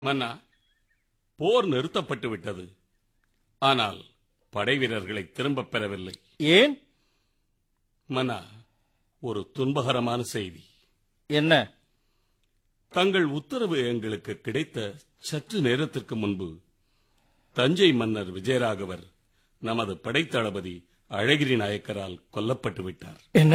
மன்னா போர் நிறுத்தப்பட்டு விட்டது ஆனால் படை வீரர்களை திரும்பப் பெறவில்லை ஏன் மன்னா ஒரு துன்பகரமான செய்தி என்ன தங்கள் உத்தரவு எங்களுக்கு கிடைத்த சற்று நேரத்திற்கு முன்பு தஞ்சை மன்னர் விஜயராகவர் நமது படைத்தளபதி அழகிரி நாயக்கரால் கொல்லப்பட்டு விட்டார் என்ன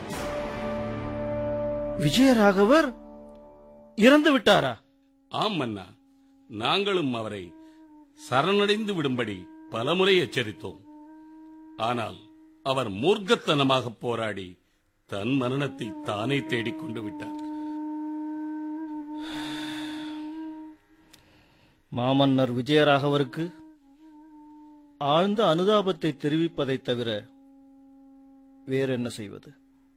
விஜயராகவர் இறந்து விட்டாரா ஆம் மன்னா நாங்களும் அவரை சரணடைந்து விடும்படி பலமுறை எச்சரித்தோம் ஆனால் அவர் மூர்க்கத்தனமாக போராடி தன் மரணத்தை தானே தேடிக் கொண்டு விட்டார் மாமன்னர் விஜயராகவருக்கு ஆழ்ந்த அனுதாபத்தை தெரிவிப்பதைத் தவிர வேறென்ன செய்வது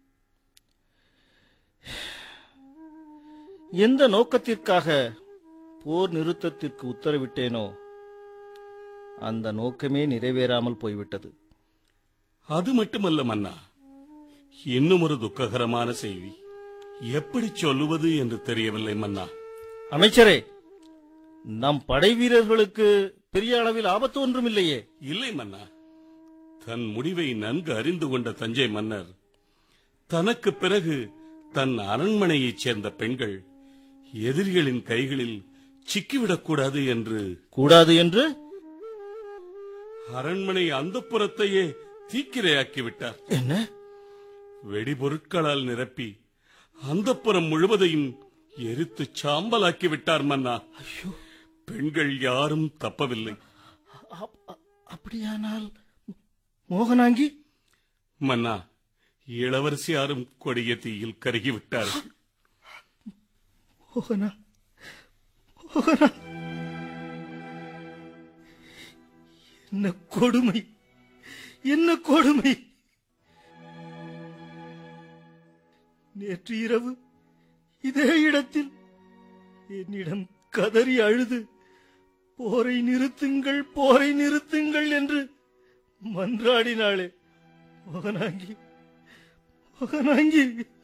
எந்த நோக்கத்திற்காக போர் நிறுத்தத்திற்கு உத்தரவிட்டேனோ அந்த நோக்கமே நிறைவேறாமல் போய்விட்டது அது மட்டுமல்ல மன்னா இன்னும் ஒரு துக்ககரமான செய்தி எப்படி சொல்லுவது என்று தெரியவில்லை மன்னா அமைச்சரே நம் படை வீரர்களுக்கு பெரிய அளவில் ஆபத்து ஒன்றும் இல்லையே இல்லை மன்னா தன் முடிவை நன்கு அறிந்து கொண்ட தஞ்சை மன்னர் தனக்கு பிறகு தன் அரண்மனையைச் சேர்ந்த பெண்கள் எதிரிகளின் கைகளில் சிக்கிவிடக்கூடாது என்று கூடாது என்று அரண்மனை அந்தப்புறத்தையே தீக்கிரையாக்கி விட்டார் என்ன வெடிபொருட்களால் நிரப்பி அந்தப்புறம் முழுவதையும் எரித்து சாம்பலாக்கி விட்டார் மன்னா பெண்கள் யாரும் தப்பவில்லை அப்- அ- அப்படியானால் மோகனாங்கி மன்னா இளவரசியாரும் கொடிய தீயில் கருகிவிட்டார்கள் மோகனா மோகனா என்ன கொடுமை என்ன கொடுமை நேற்று இரவு இதே இடத்தில் என்னிடம் கதறி அழுது போரை நிறுத்துங்கள் போரை நிறுத்துங்கள் என்று மன்றாடினாளே மோகனாங்கி மோகனாங்கி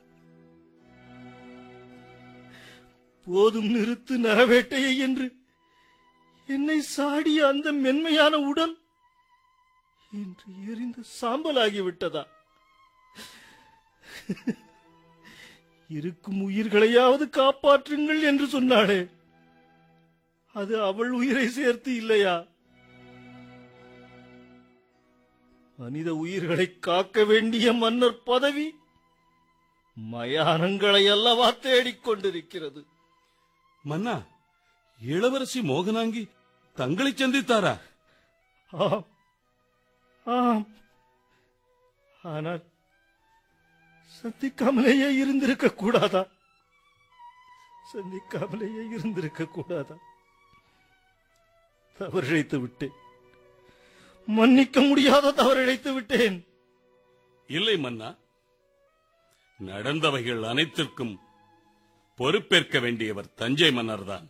போதும் நிறுத்து நரவேட்டையை என்று என்னை சாடிய அந்த மென்மையான உடல் இன்று எரிந்து சாம்பலாகிவிட்டதா இருக்கும் உயிர்களையாவது காப்பாற்றுங்கள் என்று சொன்னாளே அது அவள் உயிரை சேர்த்து இல்லையா மனித உயிர்களை காக்க வேண்டிய மன்னர் பதவி மயானங்களை அல்லவா தேடிக் கொண்டிருக்கிறது மன்னா இளவரசி மோகனாங்கி தங்களை சந்தித்தாரா ஆம் ஆம் ஆனால் சந்திக்காமலேயே இருந்திருக்க கூடாதா சந்திக்காமலேயே இருந்திருக்க கூடாதா தவறிழைத்து விட்டேன் மன்னிக்க முடியாத தவறிழைத்து விட்டேன் இல்லை மன்னா நடந்தவைகள் அனைத்திற்கும் பொறுப்பேற்க வேண்டியவர் தஞ்சை மன்னர்தான்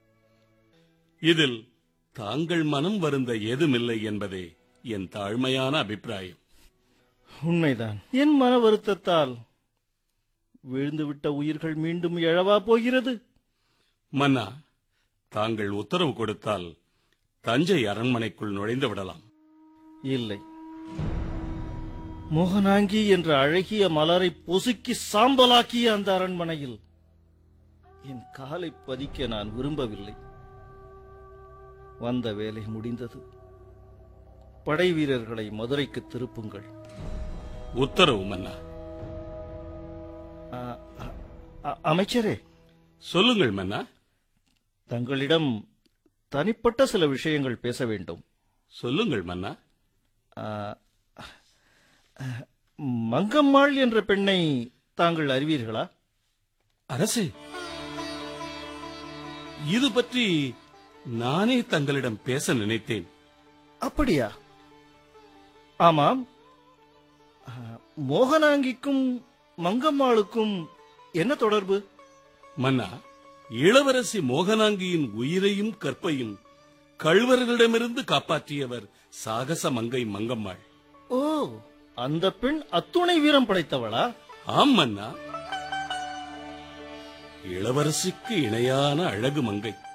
இதில் தாங்கள் மனம் வருந்த ஏதுமில்லை என்பதே என் தாழ்மையான அபிப்பிராயம் உண்மைதான் என் மன வருத்தத்தால் விழுந்துவிட்ட உயிர்கள் மீண்டும் எழவா போகிறது மன்னா தாங்கள் உத்தரவு கொடுத்தால் தஞ்சை அரண்மனைக்குள் நுழைந்து விடலாம் இல்லை மோகனாங்கி என்ற அழகிய மலரை பொசுக்கி சாம்பலாக்கிய அந்த அரண்மனையில் என் காலை பதிக்க நான் விரும்பவில்லை வந்த வேலை முடிந்தது படை வீரர்களை மதுரைக்கு திருப்புங்கள் உத்தரவு மன்னா ஆ, அ, அ- அமைச்சரே சொல்லுங்கள் மன்னா தங்களிடம் தனிப்பட்ட சில விஷயங்கள் பேச வேண்டும் சொல்லுங்கள் மன்னா ஆ, மங்கம்மாள் என்ற பெண்ணை தாங்கள் அறிவீர்களா அரசே இது பற்றி நானே தங்களிடம் பேச நினைத்தேன் அப்படியா ஆமாம் ஆ, மோகனாங்கிக்கும் மங்கம்மாளுக்கும் என்ன தொடர்பு மன்னா இளவரசி மோகனாங்கியின் உயிரையும் கற்பையும் கள்வர்களிடமிருந்து காப்பாற்றியவர் சாகச மங்கை மங்கம்மாள் ஓ அந்த பெண் அத்துணை வீரம் படைத்தவளா ஆம் மன்னா இளவரசிக்கு இணையான அழகு மங்கை